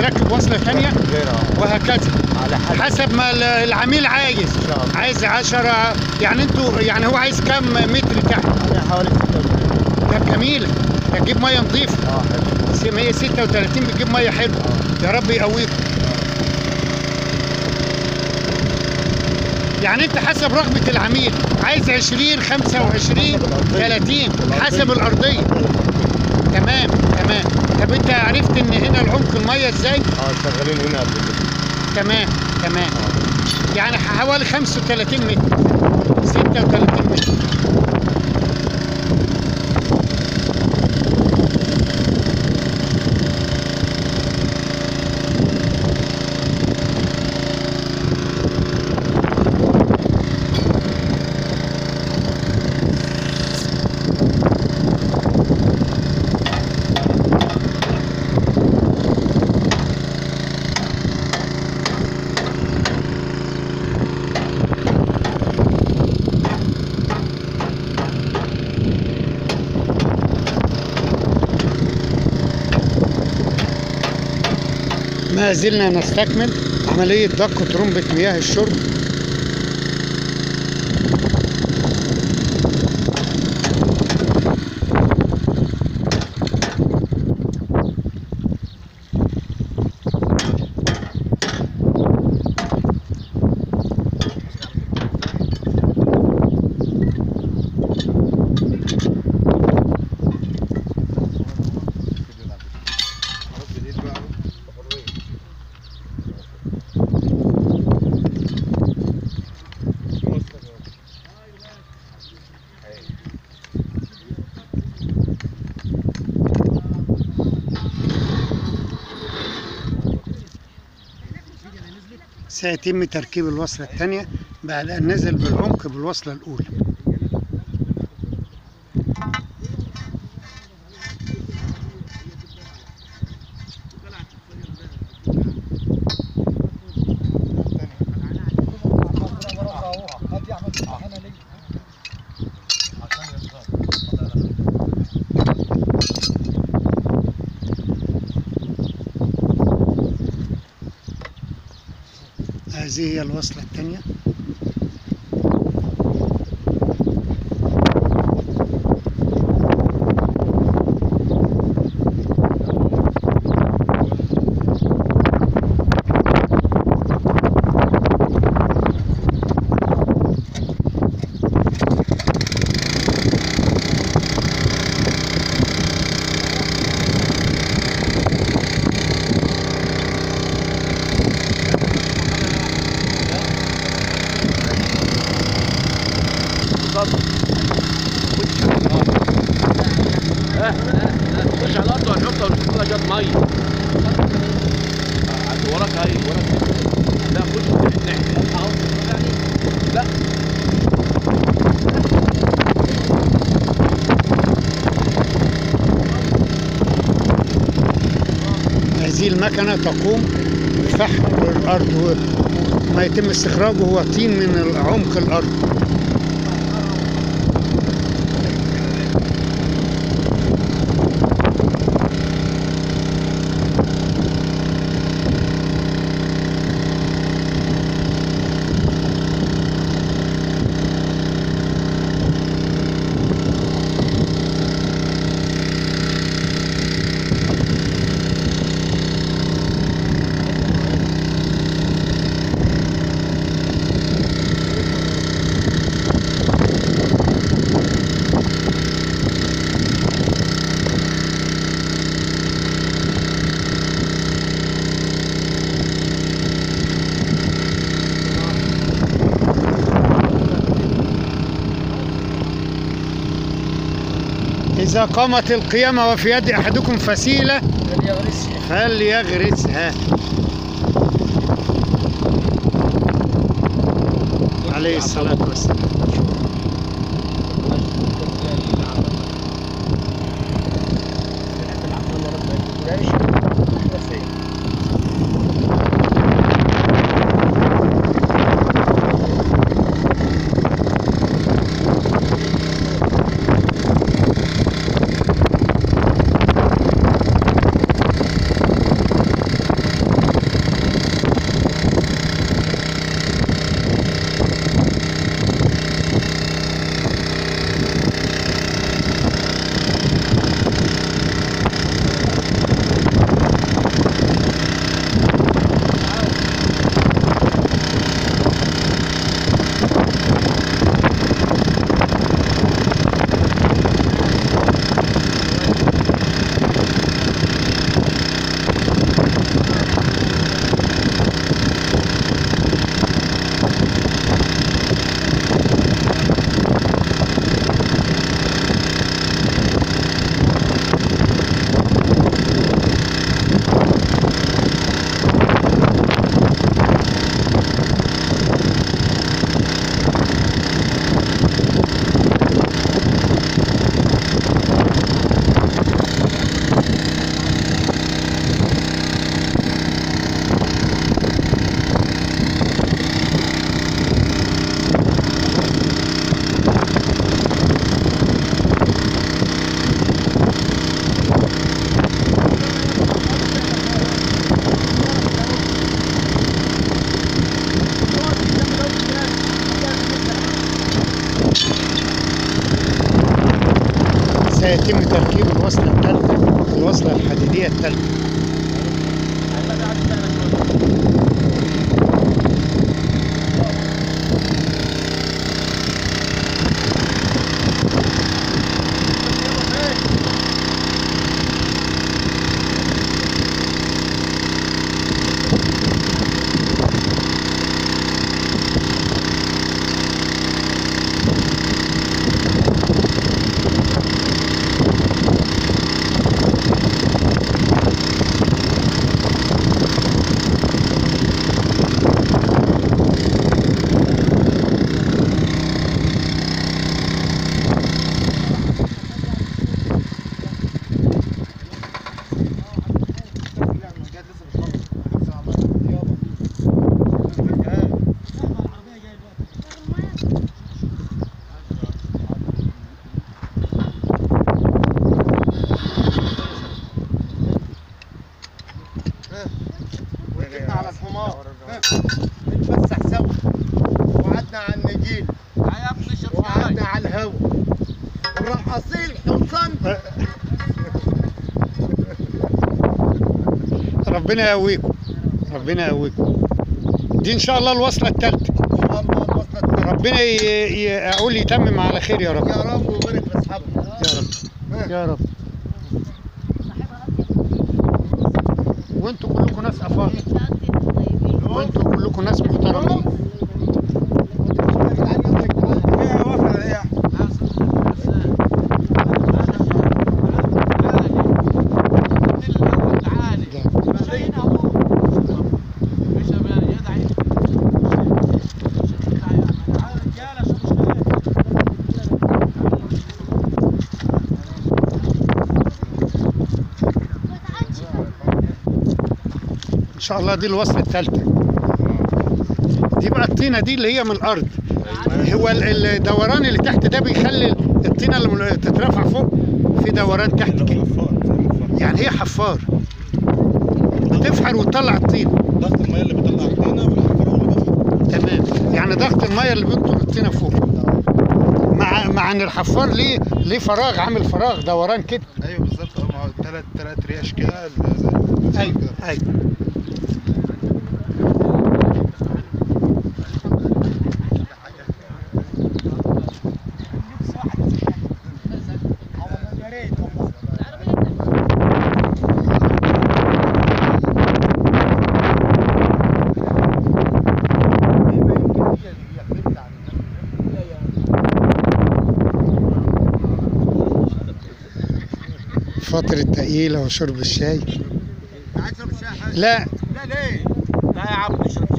تركب وصله ثانيه غيرها وهكذا على حسب حسب ما ال- العميل عايز إن شاء الله. عايز 10 يعني انتوا يعني هو عايز كام متر تحت انا حوالي 36 ده جميله ده تجيب ميه نظيفه اه حلو بس هي 36 بتجيب ميه حلوه يا رب يقويكم يعني انت حسب رغبه العميل عايز 20 25 30 حسب الارضيه تمام تمام طب انت عرفت ان هنا العمق الميه ازاي اه شغالين هنا قبل كده تمام تمام يعني حوالي 35 متر 36 متر ما زلنا نستكمل عملية دق ترمبة مياه الشرب سيتم تركيب الوصلة الثانية بعد أن نزل بالعمق بالوصلة الأولى هذه هي الوصلة الثانية خش على الارض وهنحطها ونشوف لها جت ميه آه، وراك اهي وراك لا خش من الناحيه لا هذه المكنة تقوم بفحم الأرض وما يتم استخراجه هو طين من عمق الأرض إذا قامت القيامة وفي يد أحدكم فسيلة فليغرسها عليه الصلاة والسلام تركيب الوصلة الثالثة الوصلة الحديدية الثالثة وركبنا على الحمار نتفسح سوا وقعدنا على النجيل يا ابني شرب وقعدنا على الهوا الرقاصين حصان ربنا يقويكم ربنا يقويكم دي ان شاء الله الوصلة الثالثة ان شاء الله الوصلة ربنا ي- ي- اقول يتمم على خير يا رب يا رب وبارك لاصحابك يا رب يا رب وانتوا كلكم ناس افاضل وانتوا كلكم ناس محترمين ان شاء الله دي الوصلة الثالثة دي بقى الطينة دي اللي هي من الارض هو ال- الدوران اللي تحت ده بيخلي الطينة اللي من- تترفع فوق في دوران تحت كده يعني هي حفار تفحر وتطلع الطين ضغط الميه اللي بيطلع الطينه والحفره اللي بفحر تمام يعني ضغط الميه اللي بينطر الطينه فوق مع مع ان الحفار ليه ليه فراغ عامل فراغ دوران كده ايوه بالظبط اه ما هو ثلاث ثلاث ريش كده ايوه ايوه فترة تقيلة وشرب الشاي عايز تشرب شاي حاجه لا لا ليه لا يا عم نشرب